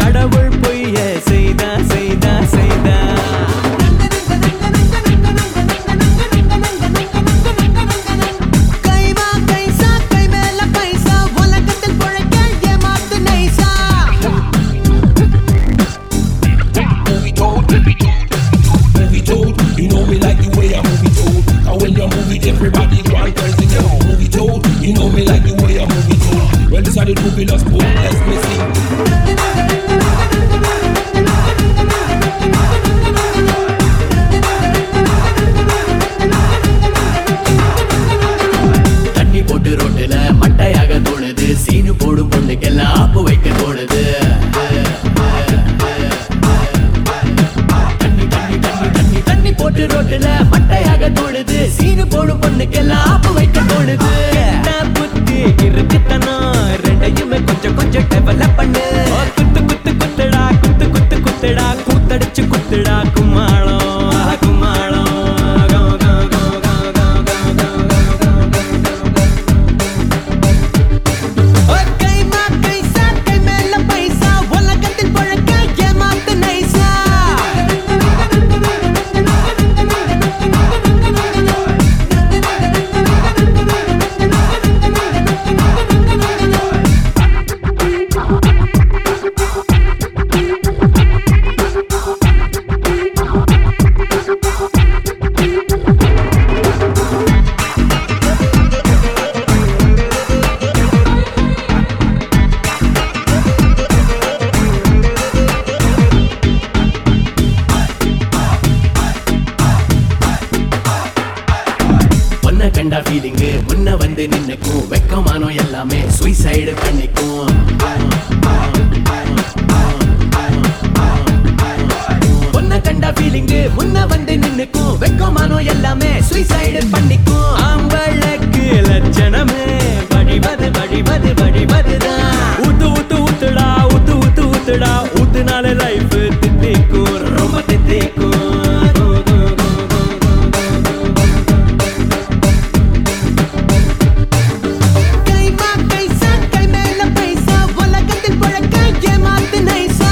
கடவுள் பொய்ய செய்தா செய்தா செய்தா கைவா கைசா கை மேல பைசா உலகத்தில் பொழைக்க ஏமாத்து நைசா movie told, movie told. You know me like the way I movie told. And when you move it, everybody go and crazy. Yeah, movie told. You know me like the way I movie told. When this are the movie, let's boom, let's me sing. தண்ணி போட்டு ரோட்டுல மட்டையாக தோணுது சீனு போடும் பொண்ணுக்கெல்லாம் ஆப்பு வைக்க தோணுது தண்ணி தண்ணி தண்ணி தண்ணி தண்ணி போட்டு ரோட்டுல மட்டையாக தோணுது சீனு போடும் பொண்ணுக்கெல்லாம் ஆப்பு வைக்க தோணுது என்ன புத்தி இருக்குத்தனம் ரெண்டையுமே கொஞ்சம் கொஞ்சம் டெவலப் பண்ணு ஓ, குத்து குத்து குத்துடா குத்து குத்து குத்துடா கூத்தடிச்சு குத்துடா கும்மாளம் ஆஹா, கும்மாளம் கோ, கோ, கோ, கோ, கோ, கோ, கோ. ஓ கைமா கைசா கை மேல பைசா உலகத்தில் பொழைக்க ஏமாத்து நைசா பொண்ண கண்டா ஃபீலிங்கு முன்ன வந்து நின்னுக்கும் வெக்கமானோ எல்லாமே சூசைடு பண்ணிக்கும் பொண்ண கண்டா ஃபீலிங்கு முன்ன வந்து நின்னுக்கும் வெக்கமானோ எல்லாமே சூசைடு பண்ணிக்கும் ஆம்பளக்கு லட்சணமே வடிவது வடிவது வடிவதுதான் ஊத்து ஊத்து ஊத்துடா ஊத்து ஊத்து ஊத்துடா ஊத்துனால லைஃப் தித்திக்கும் ரொம்ப தித்திக்கும் கைமா கைசா கை மேல பைசா உலகத்தில் பொழைக்க ஏமாத்து நைசா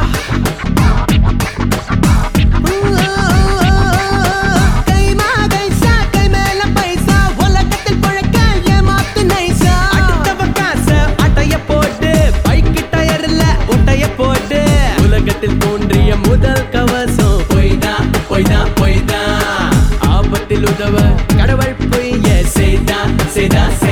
கைமா கைசா கை மேல பைசா உலகத்தில் பொழைக்க ஏமாத்து நைசா அடுத்தவ காச அட்டைய போட்டு பைக்கு டயர்ல ஒட்டைய போட்டு உலகத்தில் தோன்றிய முதல் கவசம் பொய்தான் பொய்தான் பொய்தான் ஆபத்தில் உதவ கடவுள் பொய்ய செய்தா செய்தா